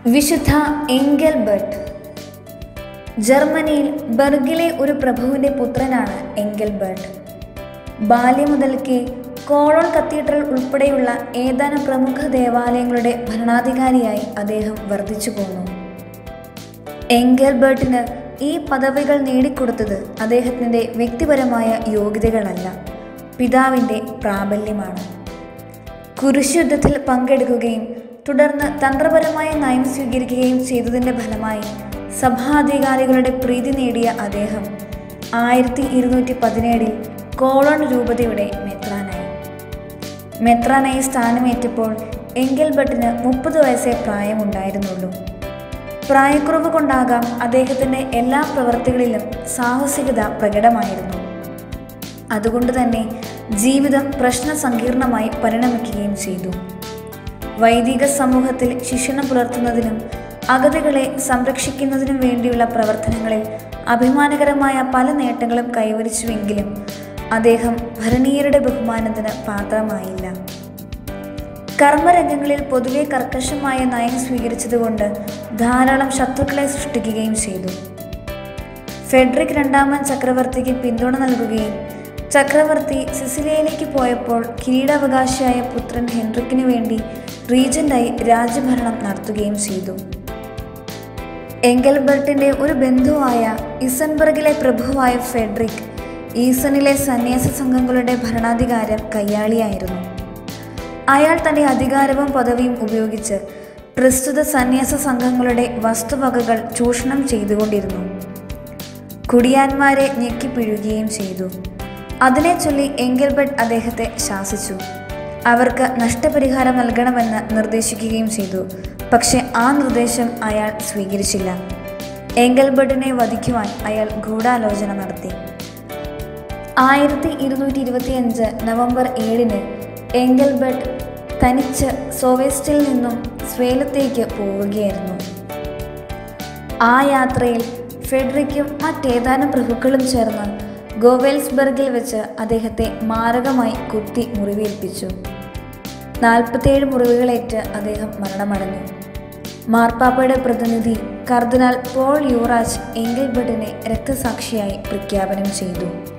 വിശുദ്ധ എങ്കൽബർട്ട് ജർമ്മനിയിൽ ബർഗിലെ ഒരു പ്രഭുവിൻ്റെ പുത്രനാണ് എങ്കൽബർട്ട് ബാല്യം മുതൽക്കേ കോളോൺ കത്തീഡ്രൽ ഉൾപ്പെടെയുള്ള ഏതാനും പ്രമുഖ ദേവാലയങ്ങളുടെ ഭരണാധികാരിയായി അദ്ദേഹം വർദ്ധിച്ചു പോന്നു എങ്കൽബർട്ടിന് ഈ പദവികൾ നേടിക്കൊടുത്തത് അദ്ദേഹത്തിൻ്റെ വ്യക്തിപരമായ യോഗ്യതകളല്ല പിതാവിൻ്റെ പ്രാബല്യമാണ് കുരിശുയുദ്ധത്തിൽ പങ്കെടുക്കുകയും തുടർന്ന് തന്ത്രപരമായ നയം സ്വീകരിക്കുകയും ചെയ്തതിൻ്റെ ഫലമായി സഭാധികാരികളുടെ പ്രീതി നേടിയ അദ്ദേഹം ആയിരത്തി ഇരുന്നൂറ്റി പതിനേഴിൽ കോളോൺ രൂപതയുടെ മെത്രാനായി മെത്രാനായി സ്ഥാനമേറ്റപ്പോൾ എങ്കൽബട്ടിന് മുപ്പത് വയസ്സേ പ്രായമുണ്ടായിരുന്നുള്ളൂ പ്രായക്കുറവ് കൊണ്ടാകാം അദ്ദേഹത്തിൻ്റെ എല്ലാ പ്രവൃത്തികളിലും സാഹസികത പ്രകടമായിരുന്നു അതുകൊണ്ട് തന്നെ ജീവിതം പ്രശ്ന സങ്കീർണമായി പരിണമിക്കുകയും ചെയ്തു വൈദിക സമൂഹത്തിൽ ശിക്ഷണം പുലർത്തുന്നതിനും അഗതികളെ സംരക്ഷിക്കുന്നതിനും വേണ്ടിയുള്ള പ്രവർത്തനങ്ങളിൽ അഭിമാനകരമായ പല നേട്ടങ്ങളും കൈവരിച്ചുവെങ്കിലും അദ്ദേഹം ഭരണീയരുടെ ബഹുമാനത്തിന് പാത്രമായില്ല കർമ്മരംഗങ്ങളിൽ പൊതുവെ കർക്കശമായ നയം സ്വീകരിച്ചതുകൊണ്ട് ധാരാളം ശത്രുക്കളെ സൃഷ്ടിക്കുകയും ചെയ്തു ഫെഡറിക് രണ്ടാമൻ ചക്രവർത്തിക്ക് പിന്തുണ നൽകുകയും ചക്രവർത്തി സിസിലിയയിലേക്ക് പോയപ്പോൾ കിരീടാവകാശിയായ പുത്രൻ ഹെൻറിക്കിന് വേണ്ടി റീജന്റായി രാജ്യഭരണം നടത്തുകയും ചെയ്തു എങ്കൽബർട്ടിന്റെ ഒരു ബന്ധുവായ ഇസൻബർഗിലെ പ്രഭുവായ ഫെഡറിക് ഈസണിലെ സന്യാസ സംഘങ്ങളുടെ ഭരണാധികാരം കയ്യാളിയായിരുന്നു അയാൾ തന്റെ അധികാരവും പദവിയും ഉപയോഗിച്ച് പ്രസ്തുത സന്യാസ സംഘങ്ങളുടെ വസ്തുവകകൾ ചൂഷണം ചെയ്തുകൊണ്ടിരുന്നു കുടിയാന്മാരെ ഞെക്കിപ്പിഴുകയും ചെയ്തു അതിനെ ചൊല്ലി എങ്കൽബർട്ട് അദ്ദേഹത്തെ ശാസിച്ചു അവർക്ക് നഷ്ടപരിഹാരം നൽകണമെന്ന് നിർദ്ദേശിക്കുകയും ചെയ്തു പക്ഷെ ആ നിർദ്ദേശം അയാൾ സ്വീകരിച്ചില്ല എങ്കൽബർട്ടിനെ വധിക്കുവാൻ അയാൾ ഗൂഢാലോചന നടത്തി ആയിരത്തി ഇരുന്നൂറ്റി ഇരുപത്തിയഞ്ച് നവംബർ ഏഴിന് എങ്കൽബർട്ട് തനിച്ച് സോവേസ്റ്റിൽ നിന്നും സ്വേലത്തേക്ക് പോവുകയായിരുന്നു ആ യാത്രയിൽ ഫെഡറിക്കും മറ്റേതാനും പ്രഭുക്കളും ചേർന്ന് ഗോവെൽസ്ബർഗിൽ വെച്ച് അദ്ദേഹത്തെ മാരകമായി കുത്തി മുറിവേൽപ്പിച്ചു നാൽപ്പത്തേഴ് മുറിവുകളേറ്റ് അദ്ദേഹം മരണമടഞ്ഞു മാർപ്പാപ്പയുടെ പ്രതിനിധി കർദിനാൾ പോൾ യൂറാജ് എങ്കിൾബർട്ടിനെ രക്തസാക്ഷിയായി പ്രഖ്യാപനം ചെയ്തു